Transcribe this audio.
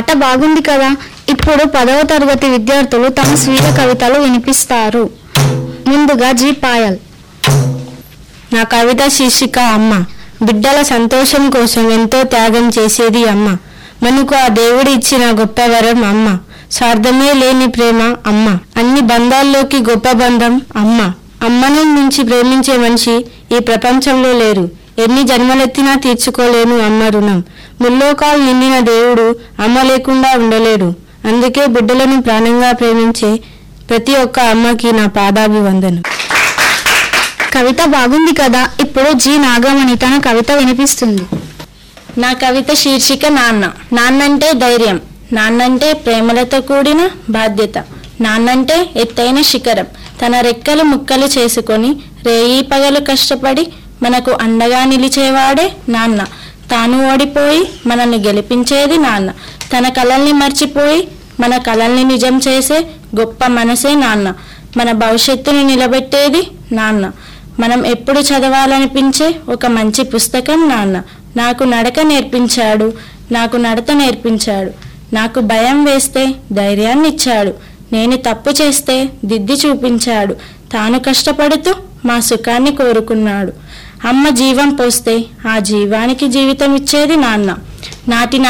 పాట బాగుంది కదా ఇప్పుడు పదవ తరగతి విద్యార్థులు తమ స్వీయ కవితలు వినిపిస్తారు ముందుగా జీ పాయల్ నా కవిత శీర్షిక అమ్మ బిడ్డల సంతోషం కోసం ఎంతో త్యాగం చేసేది అమ్మ మనకు ఆ దేవుడు ఇచ్చిన గొప్ప వరం అమ్మ స్వార్థమే లేని ప్రేమ అమ్మ అన్ని బంధాల్లోకి గొప్ప బంధం అమ్మ అమ్మను మించి ప్రేమించే మనిషి ఈ ప్రపంచంలో లేరు ఎన్ని జన్మలెత్తినా తీర్చుకోలేను అమ్మ రుణం ముల్లోకాలు నిండిన దేవుడు అమ్మ లేకుండా ఉండలేడు అందుకే బిడ్డలను ప్రాణంగా ప్రేమించే ప్రతి ఒక్క అమ్మకి నా పాదాభివందనం కవిత బాగుంది కదా ఇప్పుడు జీ నాగమణి తన కవిత వినిపిస్తుంది నా కవిత శీర్షిక నాన్న నాన్నంటే ధైర్యం నాన్నంటే ప్రేమలతో కూడిన బాధ్యత నాన్నంటే ఎత్తైన శిఖరం తన రెక్కలు ముక్కలు చేసుకొని రేయి పగలు కష్టపడి మనకు అండగా నిలిచేవాడే నాన్న తాను ఓడిపోయి మనల్ని గెలిపించేది నాన్న తన కలల్ని మర్చిపోయి మన కలల్ని నిజం చేసే గొప్ప మనసే నాన్న మన భవిష్యత్తును నిలబెట్టేది నాన్న మనం ఎప్పుడు చదవాలనిపించే ఒక మంచి పుస్తకం నాన్న నాకు నడక నేర్పించాడు నాకు నడత నేర్పించాడు నాకు భయం వేస్తే ధైర్యాన్ని ఇచ్చాడు నేను తప్పు చేస్తే దిద్ది చూపించాడు తాను కష్టపడుతూ మా సుఖాన్ని కోరుకున్నాడు అమ్మ జీవం పోస్తే ఆ జీవానికి జీవితం ఇచ్చేది నాన్న నాటి